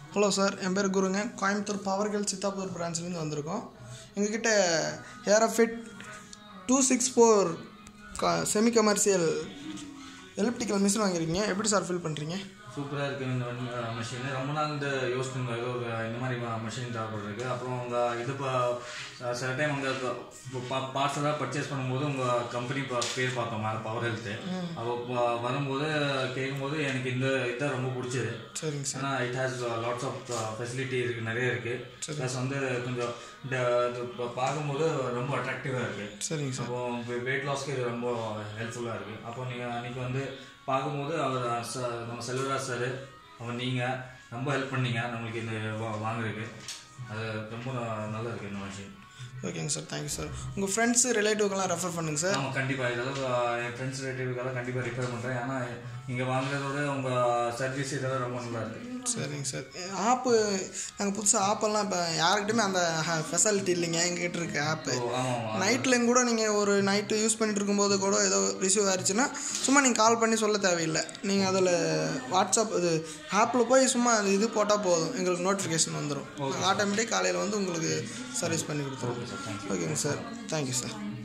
hello sir என் பேர் குருங்க கோயம்புத்தூர் பவர் கேர்ள் சித்தாப்பூர் பிரான்ச்லேருந்து வந்திருக்கோம் எங்ககிட்ட Aerofit two six four semi commercial elliptical machine வாங்கியிருக்கீங்க எப்படி சார் ஃபீல் பண்ணுறீங்க சூப்பராக இருக்குது இந்த மிஷின் ரொம்ப நாள் இந்த யோசிச்சு இருந்தோம் ஏதோ ஒரு இந்த மாதிரி மிஷின் தேவைப்படுறதுக்கு அப்புறம் உங்கள் இது இப்போ சில டைம் உங்கள் பார்ட்ஸ் எல்லாம் பர்ச்சேஸ் பண்ணும்போது உங்கள் கம்பெனி பேர் பார்த்தோம் மேலே பவர் ஹெல்த்து அப்போ வரும்போது கேட்கும்போது எனக்கு இந்த இதான் ரொம்ப பிடிச்சது சரிங்க சார் ஏன்னா it has lots of facility இருக்குது நிறைய இருக்குது ப்ளஸ் வந்து கொஞ்சம் இந்த இது இப்போ பார்க்கும்போது ரொம்ப அட்ராக்டிவாக இருக்குது சரிங்க சார் அப்போ வெயிட் லாஸ்க்கு இது ரொம்ப ஹெல்ப்ஃபுல்லாக இருக்குது அப்போ நீங்கள் அன்றைக்கி வந்து பார்க்கும்போது அவர் ச- நம்ம செல்வராஜ் சார் அவர் நீங்கள் ரொம்ப ஹெல்ப் பண்ணீங்க நம்மளுக்கு இந்த வா வாங்குறதுக்கு அது ரொம்ப ந- நல்லா இருக்குது இந்த மிஷின் ஓகேங்க சார் தேங்க்யூ சார் உங்கள் ஃப்ரெண்ட்ஸு ரிலேட்டிவ்க்கெல்லாம் ரெஃபர் பண்ணுங்கள் சார் ஆமாம் கண்டிப்பாக இதெல்லாம் என் ஃப்ரெண்ட்ஸ் ரிலேட்டிவ்க்கெல்லாம் கண்டிப்பாக ரிப்பேர் பண்ணுறேன் ஏன்னா இங்கே வாங்குறதோட உங்கள் சர்வீஸ் இதெல்லாம் ரொம்ப நல்லா இருக்குது சரிங்க சார் ஆப்பு நாங்கள் புதுசாக ஆப்பெல்லாம் இப்போ யாருக்கிட்டையுமே அந்த ஃபெசிலிட்டி இல்லைங்க எங்ககிட்ட இருக்க ஆப்பு ஓ ஆமாம் ஆமாம் நைட்லேயும் கூட நீங்கள் ஒரு நைட்டு யூஸ் பண்ணிட்டு இருக்கும்போது கூட ஏதோ ரிசீவ் ஆயிடுச்சுன்னா சும்மா நீங்கள் கால் பண்ணி சொல்ல தேவையில்லை நீங்கள் அதில் வாட்ஸ்அப் இது ஆப்பில் போய் சும்மா அது இது போட்டால் போதும் எங்களுக்கு நோட்டிஃபிகேஷன் வந்துடும் ஆட்டோமேட்டிக் காலையில் வந்து உங்களுக்கு சர்வீஸ் பண்ணி கொடுத்துருவோம் ஓகே சார் தேங்க்யூ ஓகேங்க சார் தேங்க்யூ சார்